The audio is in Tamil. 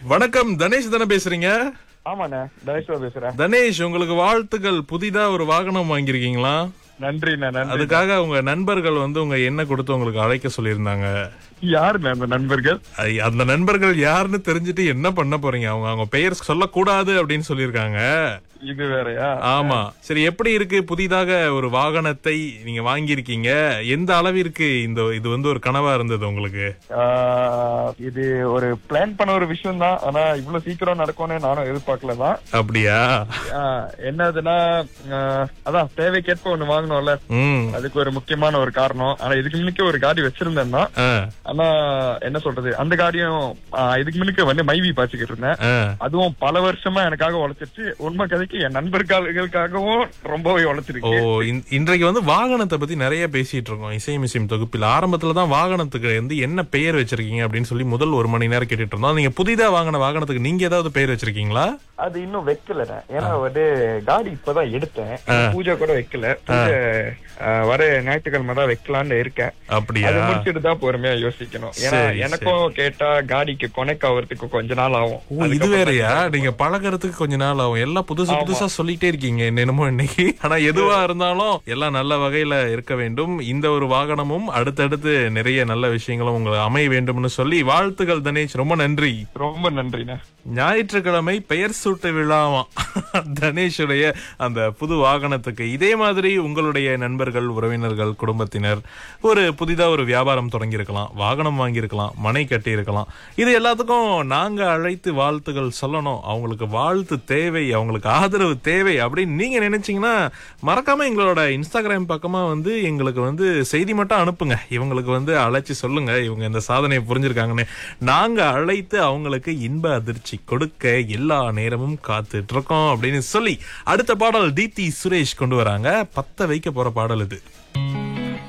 வணக்கம் தனேஷ் தானே பேசுறீங்க ஆமாண்ணே தனேஷ்வா பேசுறேன் தனேஷ் உங்களுக்கு வாழ்த்துக்கள் புதிதா ஒரு வாகனம் வாங்கியிருக்கீங்களா நன்றிண்ணே நன்றி அதுக்காக உங்க நண்பர்கள் வந்து உங்க எண்ணெய் கொடுத்து உங்களுக்கு அழைக்க சொல்லியிருந்தாங்க யாருண்ணே அந்த நண்பர்கள் ஐ, அந்த நண்பர்கள் யாருன்னு தெரிஞ்சுட்டு என்ன பண்ண போறீங்க அவங்க அவங்க பெயர் சொல்லக்கூடாது அப்படின்னு சொல்லியிருக்காங்க இது வேறயா ஆமா சரி எப்படி இருக்கு புதிதாக ஒரு வாகனத்தை நீங்க வாங்கியிருக்கீங்க எந்த அளவிற்கு இந்த இது வந்து ஒரு கனவா இருந்தது உங்களுக்கு ஆஹ், இது ஒரு பிளான் பண்ண ஒரு விஷயம் தான் ஆனா இவ்வளவு சீக்கிரம் நடக்கும்னு நானும் எதிர்பார்க்கல தான் அப்படியா ஆஹ், என்னதுன்னா ஆஹ், அதான் தேவைக்கேற்ப ஒண்ணு வாங்கணும்ல ம் அதுக்கு ஒரு முக்கியமான ஒரு காரணம் ஆனா இதுக்கு முன்னுக்கு ஒரு காடி வச்சிருந்தேன் தான் ஆ, ஆனா என்ன சொல்றது அந்த காடியும் ஆஹ், இதுக்கு முன்னுக்கு வந்து மைவி பாய்ச்சிக்கிட்டு இருந்தேன் ஆ. அதுவும் பல வருஷமா எனக்காக உழைச்சிருச்சு உண்மை கதைக்கு என் நண்பர்களுக்காகவும் ரொம்பவே ஓ உழைச்சிருக்கு இன்- இன்றைக்கு வந்து வாகனத்தை பத்தி நிறைய பேசிட்டு இருக்கோம் இசை மிசிம் தொகுப்பில் ஆரம்பத்துல தான் வாகனத்துக்கு வந்து என்ன பெயர் வச்சிருக்கீங்க அப்படின்னு சொல்லி முதல் ஒரு மணி நேரம் கேட்டுட்டு இருந்தோம் நீங்க புதிதா வாங்கின வாகனத்துக்கு நீங்க ஏதாவது பெயர் வச்சிருக்கீங்களா அது இன்னும் வைக்கல ஏன்னா வந்து காடி இப்பதான் எடுத்தேன் பூஜை கூட வைக்கல பூஜை ஆஹ், வர ஞாயிற்றுக்கிழமை தான் வைக்கலாம்னு இருக்கேன் அப்படியா அது முடிச்சிட்டு தான் பொறுமையா யோசிக்கணும் ஏன்னா சரி, எனக்கும் கேட்டா காடிக்கு கொனைக்கு ஆவறதுக்கு கொஞ்ச நாள் ஆகும் ஓ இது வேறயா நீங்க பழகுறதுக்கு கொஞ்ச நாள் ஆகும் எல்லாம் புதுசு புதுசா சொல்லிட்டே இருக்கீங்க என்னென்னமோ இன்னைக்கு ஆனா எதுவா இருந்தாலும் எல்லாம் நல்ல வகையில இருக்க வேண்டும் இந்த ஒரு வாகனமும் அடுத்தடுத்து நிறைய நல்ல விஷயங்களும் உங்களுக்கு அமைய வேண்டும்னு சொல்லி வாழ்த்துக்கள் தனேஷ் ரொம்ப நன்றி ரொம்ப நன்றிண்ணே ஞாயிற்றுக்கிழமை பெயர் சூட்டு விழாவாம் தனேஷுடைய அந்த புது வாகனத்துக்கு இதே மாதிரி உங்களுடைய நண்பர்கள் உறவினர்கள் குடும்பத்தினர் ஒரு புதிதா ஒரு வியாபாரம் தொடங்கியிருக்கலாம் வாகனம் வாங்கியிருக்கலாம் மனை கட்டியிருக்கலாம் இது எல்லாத்துக்கும் நாங்க அழைத்து வாழ்த்துகள் சொல்லணும் அவங்களுக்கு வாழ்த்து தேவை அவங்களுக்கு ஆதரவு தேவை அப்படின்னு நீங்க நினைச்சீங்கன்னா மறக்காம எங்களோட இன்ஸ்டாகிராம் பக்கமா வந்து எங்களுக்கு வந்து செய்தி மட்டும் அனுப்புங்க இவங்களுக்கு வந்து அழைச்சு சொல்லுங்க இவங்க இந்த சாதனையை புரிஞ்சிருக்காங்கன்னு நாங்க அழைத்து அவங்களுக்கு இன்ப அதிர்ச்சி கொடுக்க எல்லா நேரமும் காத்துட்டு இருக்கோம் அப்படின்னு சொல்லி அடுத்த பாடல் தீப்தி சுரேஷ் கொண்டு வராங்க பத்த வைக்க போற பாடல் இது